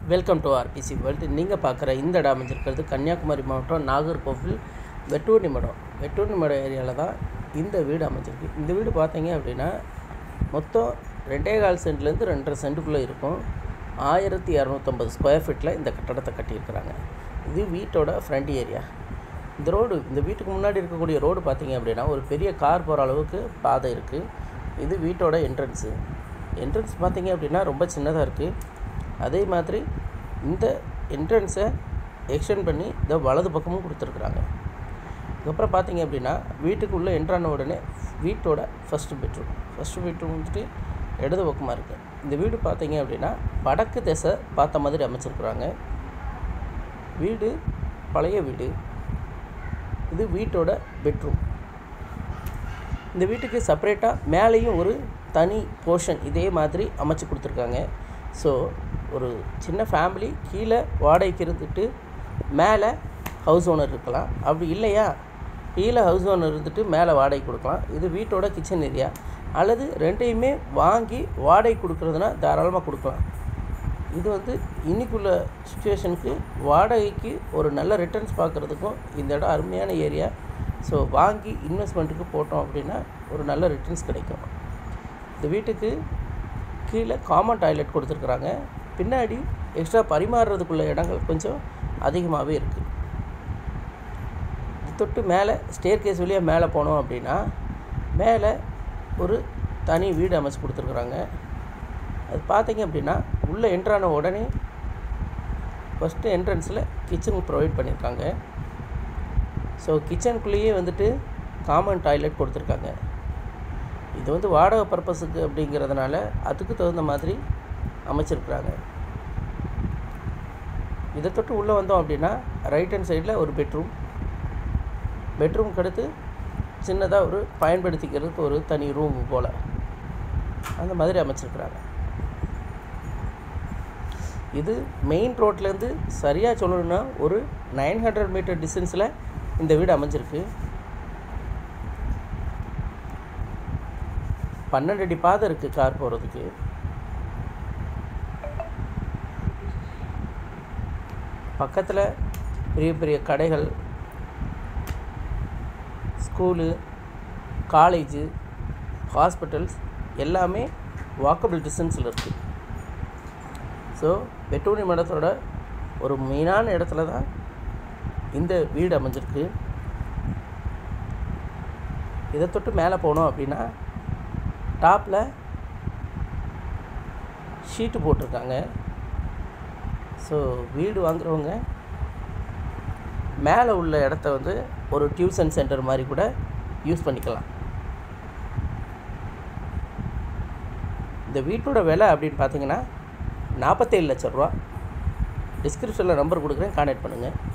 welcome to RBC world நீங்கள் பார்க்குற இந்த இடம் அமைஞ்சிருக்கிறது கன்னியாகுமரி மாவட்டம் நாகர்கோவில் வெட்டூர்னி மடம் வெட்டூர்னி மடம் ஏரியாவில் தான் இந்த வீடு அமைஞ்சிருக்கு இந்த வீடு பார்த்தீங்க அப்படின்னா மொத்தம் ரெண்டே கால் சென்ட்லேருந்து ரெண்டரை சென்ட்டுக்குள்ளே இருக்கும் ஆயிரத்தி இரநூத்தம்பது ஸ்கொயர் ஃபீட்டில் இந்த கட்டடத்தை கட்டியிருக்கிறாங்க இது வீட்டோட ஃப்ரண்ட் ஏரியா இந்த ரோடு இந்த வீட்டுக்கு முன்னாடி இருக்கக்கூடிய ரோடு பார்த்தீங்க அப்படின்னா ஒரு பெரிய கார் போகிற அளவுக்கு பாதை இருக்குது இது வீட்டோட என்ட்ரன்ஸு என்ட்ரன்ஸ் பார்த்தீங்க அப்படின்னா ரொம்ப சின்னதாக இருக்குது அதே மாதிரி இந்த என்ட்ரன்ஸை எக்ஸ்டெண்ட் பண்ணி இந்த வலது பக்கமும் கொடுத்துருக்குறாங்க அதுக்கப்புறம் பார்த்தீங்க அப்படின்னா வீட்டுக்குள்ளே என்ட்ரான உடனே வீட்டோட ஃபஸ்ட்டு பெட்ரூம் ஃபஸ்ட்டு பெட்ரூம் வந்துட்டு இடது பக்கமாக இருக்குது இந்த வீடு பார்த்தீங்க அப்படின்னா வடக்கு திசை பார்த்த மாதிரி அமைச்சிருக்கிறாங்க வீடு பழைய வீடு இது வீட்டோட பெட்ரூம் இந்த வீட்டுக்கு செப்பரேட்டாக மேலேயும் ஒரு தனி போர்ஷன் இதே மாதிரி அமைச்சு கொடுத்துருக்காங்க ஸோ ஒரு சின்ன ஃபேமிலி கீழே வாடகைக்கு இருந்துட்டு மேலே ஹவுஸ் ஓனர் இருக்கலாம் அப்படி இல்லையா கீழே ஹவுஸ் ஓனர் இருந்துட்டு மேலே வாடகை கொடுக்கலாம் இது வீட்டோட கிச்சன் ஏரியா அல்லது ரெண்டையுமே வாங்கி வாடகை கொடுக்குறதுனா தாராளமாக கொடுக்கலாம் இது வந்து இன்னைக்குள்ள சுச்சுவேஷனுக்கு வாடகைக்கு ஒரு நல்ல ரிட்டர்ன்ஸ் பார்க்குறதுக்கும் இந்த இடம் அருமையான ஏரியா ஸோ வாங்கி இன்வெஸ்ட்மெண்ட்டுக்கு போட்டோம் அப்படின்னா ஒரு நல்ல ரிட்டர்ன்ஸ் கிடைக்கும் இந்த வீட்டுக்கு கீழே காமன் டாய்லெட் கொடுத்துருக்குறாங்க பின்னாடி எக்ஸ்ட்ரா பரிமாறுறதுக்குள்ள இடங்கள் கொஞ்சம் அதிகமாகவே இருக்குது இது தொட்டு மேலே ஸ்டேர் கேஸ் வழியாக மேலே போனோம் அப்படின்னா மேலே ஒரு தனி வீடு அமைச்சு கொடுத்துருக்குறாங்க அது பார்த்தீங்க அப்படின்னா உள்ளே என்ட்ரான உடனே ஃபஸ்ட்டு என்ட்ரன்ஸில் கிச்சன் ப்ரொவைட் பண்ணியிருக்காங்க ஸோ கிச்சனுக்குள்ளேயே வந்துட்டு காமன் டாய்லெட் கொடுத்துருக்காங்க இது வந்து வாடகை பர்பஸுக்கு அப்படிங்கிறதுனால அதுக்கு தகுந்த மாதிரி அமைச்சிருக்கிறாங்க இதை தொட்டு உள்ளே வந்தோம் அப்படின்னா ரைட் ஹேண்ட் சைடில் ஒரு பெட்ரூம் பெட்ரூம்க்கு அடுத்து சின்னதாக ஒரு பயன்படுத்திக்கிறதுக்கு ஒரு தனி ரூம் போல் அந்த மாதிரி அமைச்சிருக்கிறாங்க இது மெயின் ரோட்லேருந்து சரியாக சொல்லணும்னா ஒரு நைன் ஹண்ட்ரட் மீட்டர் டிஸ்டன்ஸில் இந்த வீடு அமைஞ்சிருக்கு பன்னெண்டு அடி பாதை இருக்குது கார் போகிறதுக்கு பக்கத்தில் பெரிய பெரிய கடைகள் ஸ்கூலு காலேஜு ஹாஸ்பிட்டல்ஸ் எல்லாமே வாக்கபிள் டிஸ்டன்ஸில் இருக்குது ஸோ வெட்டூனி மடத்தோட ஒரு மெயினான இடத்துல தான் இந்த வீடு அமைஞ்சிருக்கு இதை தொட்டு மேலே போனோம் அப்படின்னா டாப்பில் ஷீட்டு போட்டிருக்காங்க ஸோ வீடு வாங்குறவங்க மேலே உள்ள இடத்த வந்து ஒரு டியூஷன் சென்டர் மாதிரி கூட யூஸ் பண்ணிக்கலாம் இந்த வீட்டோட விலை அப்படின்னு பார்த்தீங்கன்னா நாற்பத்தேழு லட்ச ரூபா டிஸ்கிரிப்ஷனில் நம்பர் கொடுக்குறேன் கான்டாக்ட் பண்ணுங்கள்